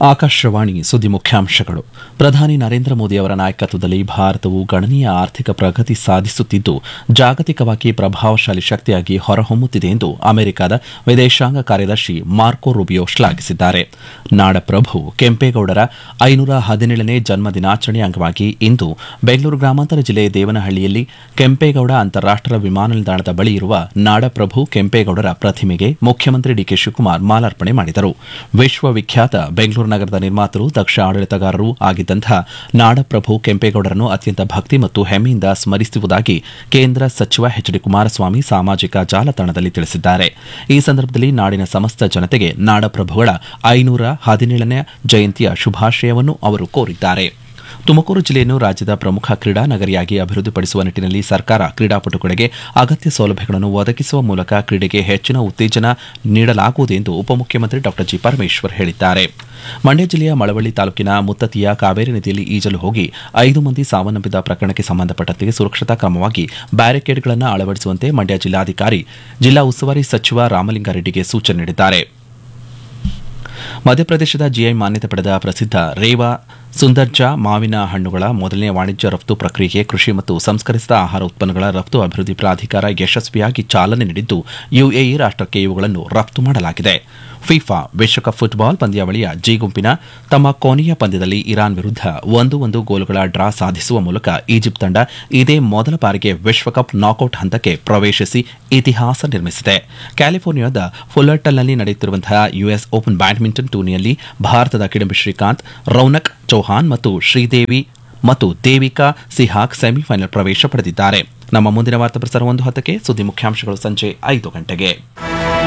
ಆಕಾಶವಾಣಿ ಸುದ್ದಿ ಮುಖ್ಯಾಂಶಗಳು ಪ್ರಧಾನಿ ನರೇಂದ್ರ ಮೋದಿ ಅವರ ನಾಯಕತ್ವದಲ್ಲಿ ಭಾರತವು ಗಣನೀಯ ಆರ್ಥಿಕ ಪ್ರಗತಿ ಸಾಧಿಸುತ್ತಿದ್ದು ಜಾಗತಿಕವಾಗಿ ಪ್ರಭಾವಶಾಲಿ ಶಕ್ತಿಯಾಗಿ ಹೊರಹೊಮ್ಮುತ್ತಿದೆ ಎಂದು ಅಮೆರಿಕದ ವಿದೇಶಾಂಗ ಕಾರ್ಯದರ್ಶಿ ಮಾರ್ಕೊ ರುಬಿಯೋ ಶ್ಲಾಘಿಸಿದ್ದಾರೆ ನಾಡಪ್ರಭು ಕೆಂಪೇಗೌಡರ ಐನೂರ ಹದಿನೇಳನೇ ಜನ್ಮ ದಿನಾಚರಣೆ ಅಂಗವಾಗಿ ಇಂದು ಬೆಂಗಳೂರು ಗ್ರಾಮಾಂತರ ಜಿಲ್ಲೆ ದೇವನಹಳ್ಳಿಯಲ್ಲಿ ಕೆಂಪೇಗೌಡ ಅಂತಾರಾಷ್ಟೀಯ ವಿಮಾನ ನಿಲ್ದಾಣದ ಬಳಿ ಇರುವ ನಾಡಪ್ರಭು ಕೆಂಪೇಗೌಡರ ಪ್ರತಿಮೆಗೆ ಮುಖ್ಯಮಂತ್ರಿ ಡಿಕೆ ಶಿವಕುಮಾರ್ ಮಾಲಾರ್ಪಣೆ ಮಾಡಿದರು ವಿಶ್ವವಿಖ್ಯಾತ ಬೆಂಗಳೂರು ನಗರದ ನಿರ್ಮಾತರು ದಕ್ಷ ಆಡಳಿತಗಾರರು ಆಗಿದ್ದಂತಹ ನಾಡಪ್ರಭು ಕೆಂಪೇಗೌಡರನ್ನು ಅತ್ಯಂತ ಭಕ್ತಿ ಮತ್ತು ಹೆಮ್ಮೆಯಿಂದ ಸ್ಮರಿಸುವುದಾಗಿ ಕೇಂದ್ರ ಸಚಿವ ಎಚ್ ಡಿ ಕುಮಾರಸ್ವಾಮಿ ಸಾಮಾಜಿಕ ಜಾಲತಾಣದಲ್ಲಿ ತಿಳಿಸಿದ್ದಾರೆ ಈ ಸಂದರ್ಭದಲ್ಲಿ ನಾಡಿನ ಸಮಸ್ತ ಜನತೆಗೆ ನಾಡಪ್ರಭುಗಳ ಐನೂರ ಹದಿನೇಳನೇ ಜಯಂತಿಯ ಶುಭಾಶಯವನ್ನು ಅವರು ಕೋರಿದ್ದಾರೆ ತುಮಕೂರು ಜಿಲ್ಲೆಯನ್ನು ರಾಜ್ಯದ ಪ್ರಮುಖ ಕ್ರೀಡಾ ನಗರಿಯಾಗಿ ಅಭಿವೃದ್ಧಿಪಡಿಸುವ ನಿಟ್ಟಿನಲ್ಲಿ ಸರ್ಕಾರ ಕ್ರೀಡಾಪಟುಗಳಿಗೆ ಅಗತ್ಯ ಸೌಲಭ್ಯಗಳನ್ನು ಒದಗಿಸುವ ಮೂಲಕ ಕ್ರೀಡೆಗೆ ಹೆಚ್ಚಿನ ಉತ್ತೇಜನ ನೀಡಲಾಗುವುದು ಎಂದು ಉಪಮುಖ್ಯಮಂತ್ರಿ ಡಾ ಜಿ ಪರಮೇಶ್ವರ್ ಹೇಳಿದ್ದಾರೆ ಮಂಡ್ಯ ಜಿಲ್ಲೆಯ ಮಳವಳ್ಳಿ ತಾಲೂಕಿನ ಮುತ್ತತಿಯ ಕಾವೇರಿ ನದಿಯಲ್ಲಿ ಈಜಲು ಹೋಗಿ ಐದು ಮಂದಿ ಸಾವನ್ನಪ್ಪಿದ ಪ್ರಕರಣಕ್ಕೆ ಸಂಬಂಧಪಟ್ಟಂತೆ ಸುರಕ್ಷತಾ ಕ್ರಮವಾಗಿ ಬ್ಯಾರಿಕೇಡ್ಗಳನ್ನು ಅಳವಡಿಸುವಂತೆ ಮಂಡ್ಯ ಜಿಲ್ಲಾಧಿಕಾರಿ ಜಿಲ್ಲಾ ಉಸ್ತುವಾರಿ ಸಚಿವ ರಾಮಲಿಂಗಾರೆಡ್ಡಿಗೆ ಸೂಚನೆ ನೀಡಿದ್ದಾರೆ ಮಧ್ಯಪ್ರದೇಶದ ಜಿಐ ಮಾನ್ಯತೆ ಪಡೆದ ಪ್ರಸಿದ್ಧ ರೇವಾ ಸುಂದರ್ಜಾ ಮಾವಿನ ಹಣ್ಣುಗಳ ಮೊದಲನೇ ವಾಣಿಜ್ಯ ರಫ್ತು ಪ್ರಕ್ರಿಯೆಗೆ ಕೃಷಿ ಮತ್ತು ಸಂಸ್ಕರಿಸಿದ ಆಹಾರ ಉತ್ಪನ್ನಗಳ ರಫ್ತು ಅಭಿವೃದ್ಧಿ ಪ್ರಾಧಿಕಾರ ಯಶಸ್ವಿಯಾಗಿ ಚಾಲನೆ ನೀಡಿದ್ದು ಯುಎಇ ರಾಷ್ಟಕ್ಕೆ ಇವುಗಳನ್ನು ರಫ್ತು ಮಾಡಲಾಗಿದೆ ಫಿಫಾ ವಿಶ್ವಕಪ್ ಫುಟ್ಬಾಲ್ ಪಂದ್ಯಾವಳಿಯ ಜಿ ಗುಂಪಿನ ತಮ್ಮ ಕೊನೆಯ ಪಂದ್ಯದಲ್ಲಿ ಇರಾನ್ ವಿರುದ್ಧ ಒಂದು ಒಂದು ಗೋಲುಗಳ ಡ್ರಾ ಸಾಧಿಸುವ ಮೂಲಕ ಈಜಿಪ್ಟ್ ತಂಡ ಇದೇ ಮೊದಲ ಬಾರಿಗೆ ವಿಶ್ವಕಪ್ ನಾಕೌಟ್ ಹಂತಕ್ಕೆ ಪ್ರವೇಶಿಸಿ ಇತಿಹಾಸ ನಿರ್ಮಿಸಿದೆ ಕ್ಯಾಲಿಫೋರ್ನಿಯಾದ ಫುಲ್ಲರ್ಟಲ್ನಲ್ಲಿ ನಡೆಯುತ್ತಿರುವಂತಹ ಯುಎಸ್ ಓಪನ್ ಬ್ಯಾಡ್ಮಿಂಟನ್ ಟೂರ್ನಿಯಲ್ಲಿ ಭಾರತದ ಕಿಡಂಬಿ ಶ್ರೀಕಾಂತ್ ರೌನಕ್ ಚೌಹಾನ್ ಮತ್ತು ಶ್ರೀದೇವಿ ಮತ್ತು ದೇವಿಕಾ ಸಿಹಾಕ್ ಸೆಮಿಫೈನಲ್ ಪ್ರವೇಶ ಪಡೆದಿದ್ದಾರೆ ನಮ್ಮ ಮುಂದಿನ ವಾರ್ತಾ ಪ್ರಸಾರ ಒಂದು ಹತ್ತಕ್ಕೆ ಸುದ್ದಿ ಮುಖ್ಯಾಂಶಗಳು ಸಂಜೆ ಐದು ಗಂಟೆಗೆ